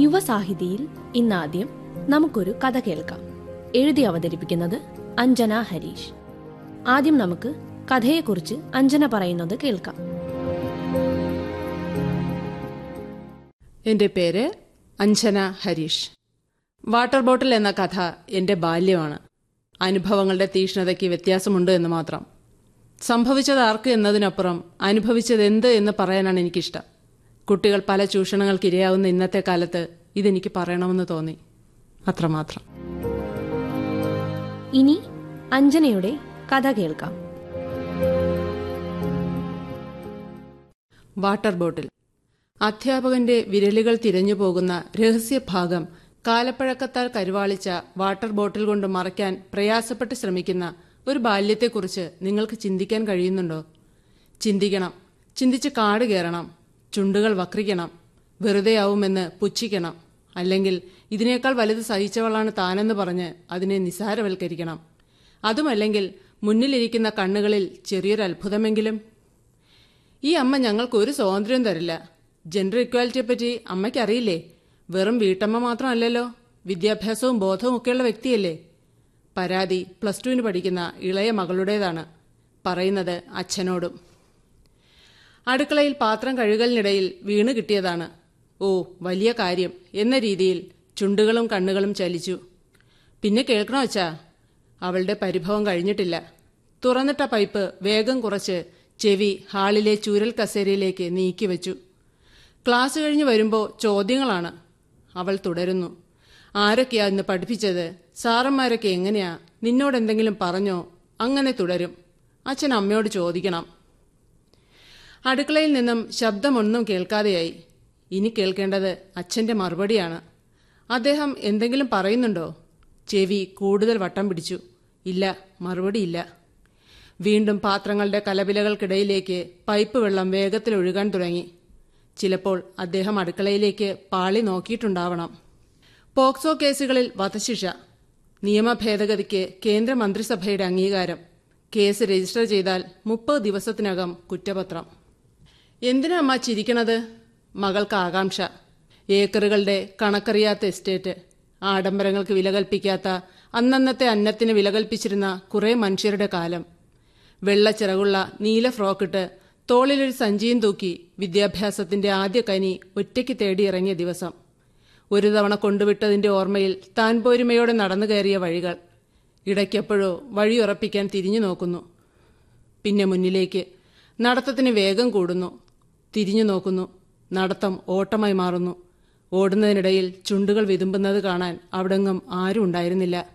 യുവസാഹിതിയിൽ ഇന്നാദ്യം നമുക്കൊരു കഥ കേൾക്കാം എഴുതി അവതരിപ്പിക്കുന്നത് അഞ്ജന ഹരീഷ് ആദ്യം നമുക്ക് കഥയെക്കുറിച്ച് അഞ്ജന പറയുന്നത് കേൾക്കാം എൻ്റെ പേര് അഞ്ജന ഹരീഷ് വാട്ടർ ബോട്ടിൽ എന്ന കഥ എൻ്റെ ബാല്യമാണ് അനുഭവങ്ങളുടെ തീഷ്ണതയ്ക്ക് വ്യത്യാസമുണ്ട് എന്ന് മാത്രം സംഭവിച്ചത് ആർക്ക് എന്നതിനപ്പുറം അനുഭവിച്ചത് എന്ത് എന്ന് പറയാനാണ് എനിക്കിഷ്ടം കുട്ടികൾ പല ചൂഷണങ്ങൾക്ക് ഇരയാവുന്ന ഇന്നത്തെ കാലത്ത് ഇതെനിക്ക് പറയണമെന്ന് തോന്നി അത്രമാത്രം ഇനി അഞ്ജനയുടെ കഥ കേൾക്കാം വാട്ടർ ബോട്ടിൽ അധ്യാപകന്റെ വിരലുകൾ തിരഞ്ഞു പോകുന്ന രഹസ്യഭാഗം കാലപ്പഴക്കത്താൽ കരുവാളിച്ച വാട്ടർ ബോട്ടിൽ കൊണ്ട് മറയ്ക്കാൻ പ്രയാസപ്പെട്ട് ശ്രമിക്കുന്ന ഒരു ബാല്യത്തെക്കുറിച്ച് നിങ്ങൾക്ക് ചിന്തിക്കാൻ കഴിയുന്നുണ്ടോ ചിന്തിക്കണം ചിന്തിച്ച് കാട് കയറണം ചുണ്ടുകൾ വക്രിക്കണം വെറുതെയാവുമെന്ന് പുച്ഛിക്കണം അല്ലെങ്കിൽ ഇതിനേക്കാൾ വലുത് സഹിച്ചവളാണ് താനെന്ന് പറഞ്ഞ് അതിനെ നിസാരവൽക്കരിക്കണം അതുമല്ലെങ്കിൽ മുന്നിലിരിക്കുന്ന കണ്ണുകളിൽ ചെറിയൊരു അത്ഭുതമെങ്കിലും ഈ അമ്മ ഞങ്ങൾക്ക് ഒരു സ്വാതന്ത്ര്യം തരില്ല ജെൻഡർ ഇക്വാലിറ്റിയെപ്പറ്റി അമ്മയ്ക്കറിയില്ലേ വെറും വീട്ടമ്മ മാത്രമല്ലല്ലോ വിദ്യാഭ്യാസവും ബോധവും ഒക്കെയുള്ള വ്യക്തിയല്ലേ പരാതി പ്ലസ് ടുവിന് പഠിക്കുന്ന ഇളയ മകളുടേതാണ് പറയുന്നത് അച്ഛനോടും അടുക്കളയിൽ പാത്രം കഴുകലിനിടയിൽ വീണ് കിട്ടിയതാണ് ഓ വലിയ കാര്യം എന്ന രീതിയിൽ ചുണ്ടുകളും കണ്ണുകളും ചലിച്ചു പിന്നെ കേൾക്കണോ അച്ഛാ അവളുടെ പരിഭവം കഴിഞ്ഞിട്ടില്ല തുറന്നിട്ട പൈപ്പ് വേഗം കുറച്ച് ചെവി ഹാളിലെ ചൂരൽ കസേരയിലേക്ക് നീക്കിവെച്ചു ക്ലാസ് കഴിഞ്ഞ് വരുമ്പോൾ ചോദ്യങ്ങളാണ് അവൾ തുടരുന്നു ആരൊക്കെയാ ഇന്ന് പഠിപ്പിച്ചത് സാറന്മാരൊക്കെ എങ്ങനെയാ നിന്നോട് എന്തെങ്കിലും പറഞ്ഞോ അങ്ങനെ തുടരും അച്ഛൻ അമ്മയോട് ചോദിക്കണം അടുക്കളയിൽ നിന്നും ശബ്ദമൊന്നും കേൾക്കാതെയായി ഇനി കേൾക്കേണ്ടത് അച്ഛന്റെ മറുപടിയാണ് അദ്ദേഹം എന്തെങ്കിലും പറയുന്നുണ്ടോ ചെവി കൂടുതൽ വട്ടം പിടിച്ചു ഇല്ല മറുപടിയില്ല വീണ്ടും പാത്രങ്ങളുടെ കലപിലകൾക്കിടയിലേക്ക് പൈപ്പ് വെള്ളം വേഗത്തിൽ ഒഴുകാൻ തുടങ്ങി ചിലപ്പോൾ അദ്ദേഹം അടുക്കളയിലേക്ക് പാളി നോക്കിയിട്ടുണ്ടാവണം പോക്സോ കേസുകളിൽ വധശിക്ഷ നിയമ ഭേദഗതിക്ക് കേന്ദ്ര മന്ത്രിസഭയുടെ അംഗീകാരം കേസ് രജിസ്റ്റർ ചെയ്താൽ മുപ്പത് ദിവസത്തിനകം കുറ്റപത്രം എന്തിനാ അമ്മ ചിരിക്കണത് മകൾക്ക് ആകാംക്ഷ ഏക്കറുകളുടെ കണക്കറിയാത്ത എസ്റ്റേറ്റ് ആഡംബരങ്ങൾക്ക് വില കൽപ്പിക്കാത്ത അന്നന്നത്തെ അന്നത്തിന് വില കൽപ്പിച്ചിരുന്ന കുറേ മനുഷ്യരുടെ കാലം വെള്ളച്ചിറകുള്ള നീല ഫ്രോക്കിട്ട് തോളിലൊരു സഞ്ചിയും തൂക്കി വിദ്യാഭ്യാസത്തിന്റെ ആദ്യ കനി ഒറ്റയ്ക്ക് തേടിയിറങ്ങിയ ദിവസം ഒരു തവണ കൊണ്ടുവിട്ടതിന്റെ ഓർമ്മയിൽ താൻ പോരുമയോടെ നടന്നു കയറിയ വഴികൾ ഇടയ്ക്കെപ്പോഴോ വഴിയുറപ്പിക്കാൻ തിരിഞ്ഞു നോക്കുന്നു പിന്നെ മുന്നിലേക്ക് നടത്തത്തിന് വേഗം കൂടുന്നു തിരിഞ്ഞു നോക്കുന്നു നടത്തം ഓട്ടമായി മാറുന്നു ഓടുന്നതിനിടയിൽ ചുണ്ടുകൾ വിതുമ്പുന്നത് കാണാൻ അവിടെങ്ങും ആരും ഉണ്ടായിരുന്നില്ല